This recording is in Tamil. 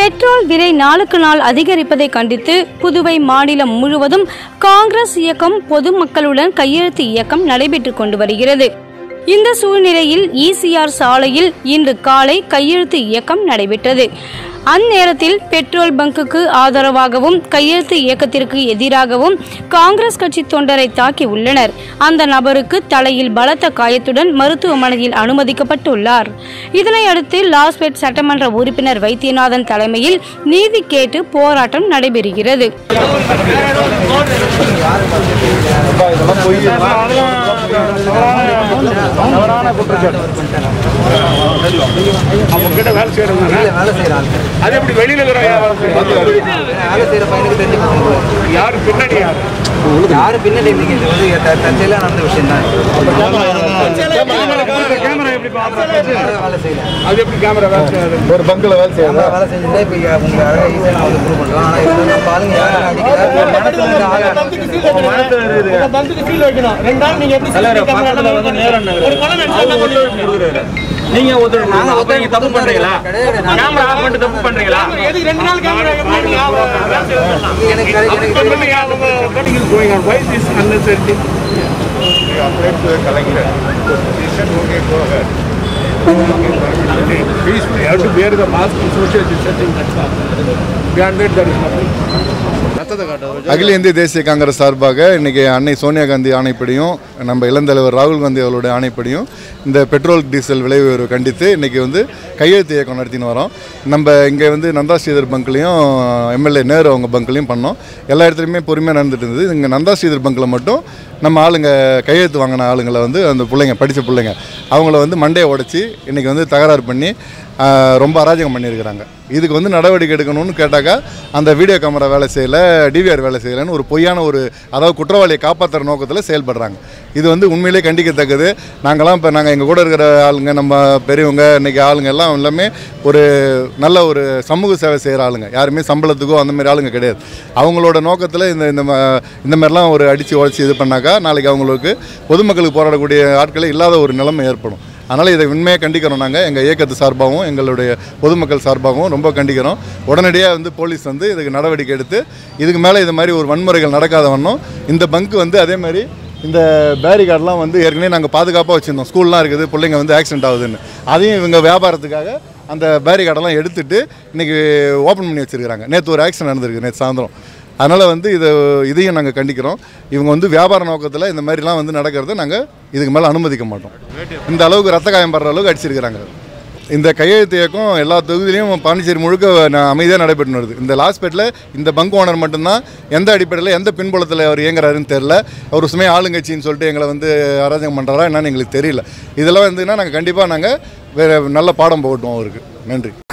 பெட்ரோல் விலை நாளுக்கு நாள் அதிகரிப்பதை கண்டித்து புதுவை மாநிலம் முழுவதும் காங்கிரஸ் இயக்கம் பொதுமக்களுடன் கையெழுத்து இயக்கம் நடைபெற்றுக் கொண்டு வருகிறது இந்த சூழ்நிலையில் இசிஆர் சாலையில் இன்று காலை கையெழுத்து இயக்கம் நடைபெற்றது அந்நேரத்தில் பெட்ரோல் பங்குக்கு ஆதரவாகவும் கையெழுத்து இயக்கத்திற்கு எதிராகவும் காங்கிரஸ் கட்சி தொண்டரை தாக்கி உள்ளனர் அந்த நபருக்கு தலையில் பலத்த காயத்துடன் மருத்துவமனையில் அனுமதிக்கப்பட்டுள்ளார் இதனை அடுத்து லாஸ்பேட் சட்டமன்ற உறுப்பினர் வைத்தியநாதன் தலைமையில் நீதி கேட்டு போராட்டம் நடைபெறுகிறது தவறான குற்றச்சாட்டு அவங்க கிட்ட வேலை செய்யறவங்க வேலை செய்யற ஆள் அது எப்படி வெளியில இருக்கிற வேலை செய்யறாங்க? வேலை செய்யற பையனுக்கு தெரிஞ்சு கொடுக்கணும். யாரு பின்னாடி யாரு யாரு பின்னாடி இருந்தீங்க இது வந்து த- தற்செயலா நடந்த விஷயம் தான் கேமரா எப்படி பாக்குறாங்க வேலை செய்யல அது எப்படி கேமரா வேலை செய்யாது ஒரு பங்கில் வேலை செய்யாது நம்ம வேலை செஞ்சிருந்தா இப்போ உங்களுக்கு அழகாக ஈஸியாக நான் வந்து ப்ரூவ் பண்ணுறோம் ஆனால் இது நம்ம ஆளுங்க யாரும் அடிக்கல மனசுல இருந்து ஆளு நீங்க ஒருத்தர் நாங்க அப்ப நீங்க தப்பு பண்றீங்களா கிடையாது. நாங்க- கேமரா ஆஃப் பண்ணிட்டு தப்பு பண்றீங்களா எனக்கு எனக்கு எனக்கு Normally, அவங்க what is going on? Why this unnecessary? Kalaignar okay go ahead. Peacefully, you have to wear the mask and social distancing, that's all. Beyond that, there is nothing. அகில இந்திய தேசிய காங்கிரஸ் சார்பாக இன்னைக்கு அன்னை சோனியா காந்தி ஆணைப்படியும் நம்ம இளந்தலைவர் ராகுல் காந்தி அவர்களுடைய ஆணைப்படியும் இந்த பெட்ரோல் டீசல் விலை உயர்வு கண்டித்து இன்னைக்கு வந்து கையெழுத்து இயக்கம் நடத்தின்னு வரோம் நம்ம இங்கே வந்து நந்தா ஸ்ரீதர் பங்க்லேயும் எம்எல்ஏ நேரு அவங்க பங்க்லேயும் பண்ணோம் எல்லா இடத்துலையுமே பொறுமையாக நடந்துட்டு இருந்தது இங்கே நந்தா ஸ்ரீதர் பங்க்கில் மட்டும் நம்ம ஆளுங்க கையெழுத்து வாங்கின ஆளுங்களை வந்து அந்த பிள்ளைங்க படித்த பிள்ளைங்க அவங்கள வந்து மண்டையை உடைச்சி இன்னைக்கு வந்து தகராறு பண்ணி ஆஹ், ரொம்ப அராஜகம் பண்ணியிருக்கிறாங்க இதுக்கு வந்து நடவடிக்கை எடுக்கணும்னு கேட்டாக்கா அந்த வீடியோ கேமரா வேலை செய்யலை டிவிஆர் வேலை செய்யலைன்னு ஒரு பொய்யான ஒரு அதாவது குற்றவாளியை காப்பாற்றுற நோக்கத்தில் செயல்படுறாங்க இது வந்து உண்மையிலே கண்டிக்கத்தக்கது நாங்களாம் இப்போ நாங்கள் எங்கள் கூட இருக்கிற ஆளுங்க நம்ம பெரியவங்க இன்றைக்கி ஆளுங்க எல்லாம் எல்லாமே ஒரு நல்ல ஒரு சமூக சேவை செய்கிற ஆளுங்க யாருமே சம்பளத்துக்கோ அந்த மாதிரி ஆளுங்க கிடையாது அவங்களோட நோக்கத்தில் இந்த இந்த ம- இந்த மாதிரிலாம் ஒரு அடித்து உடச்சி இது பண்ணாக்கா நாளைக்கு அவங்களுக்கு பொதுமக்களுக்கு போராடக்கூடிய ஆட்களே இல்லாத ஒரு நிலைமை ஏற்படும் அதனால் இதை உண்மையாக கண்டிக்கிறோம் நாங்கள் எங்கள் இயக்கத்து சார்பாகவும் எங்களுடைய பொதுமக்கள் சார்பாகவும் ரொம்ப கண்டிக்கிறோம் உடனடியாக வந்து போலீஸ் வந்து இதுக்கு நடவடிக்கை எடுத்து இதுக்கு மேலே இது மாதிரி ஒரு வன்முறைகள் நடக்காத வண்ணம் இந்த பங்க் வந்து அதே மாதிரி இந்த பேரிகார்டெலாம் வந்து ஏற்கனவே நாங்கள் பாதுகாப்பாக வச்சுருந்தோம் ஸ்கூல்லாம் இருக்குது பிள்ளைங்க வந்து ஆக்சிடென்ட் ஆகுதுன்னு அதையும் இவங்க வியாபாரத்துக்காக அந்த பேரிகார்டெல்லாம் எடுத்துட்டு இன்றைக்கி ஓப்பன் பண்ணி வச்சுருக்காங்க நேற்று ஒரு ஆக்சிடென்ட் நடந்திருக்கு நேற்று சாயந்தரம் அதனால் வந்து இதை இதையும் நாங்கள் கண்டிக்கிறோம் இவங்க வந்து வியாபார நோக்கத்தில் இந்த மாதிரிலாம் வந்து நடக்கிறத நாங்கள் இதுக்கு மேலே அனுமதிக்க மாட்டோம் இந்த அளவுக்கு ரத்த காயம் படுற அளவுக்கு அடிச்சிருக்கிறாங்க இந்த கையெழுத்து இயக்கம் எல்லா தொகுதியிலையும் பாண்டிச்சேரி முழுக்க ந- அமைதியாக நடைபெற்று வருது இந்த லாஸ்பேட்டில் இந்த பங்க் ஓனர் மட்டும்தான் எந்த அடிப்படையில் எந்த பின்புலத்தில் அவர் இயங்குறாருன்னு தெரில அவர் சுமையா ஆளுங்கட்சின்னு சொல்லிட்டு எங்களை வந்து அராஜகம் பண்ணுறாரா என்னன்னு எங்களுக்கு தெரியல இதெல்லாம் வந்துன்னா நாங்கள் கண்டிப்பாக நாங்கள் வேறு நல்ல பாடம் போகட்டும் அவருக்கு நன்றி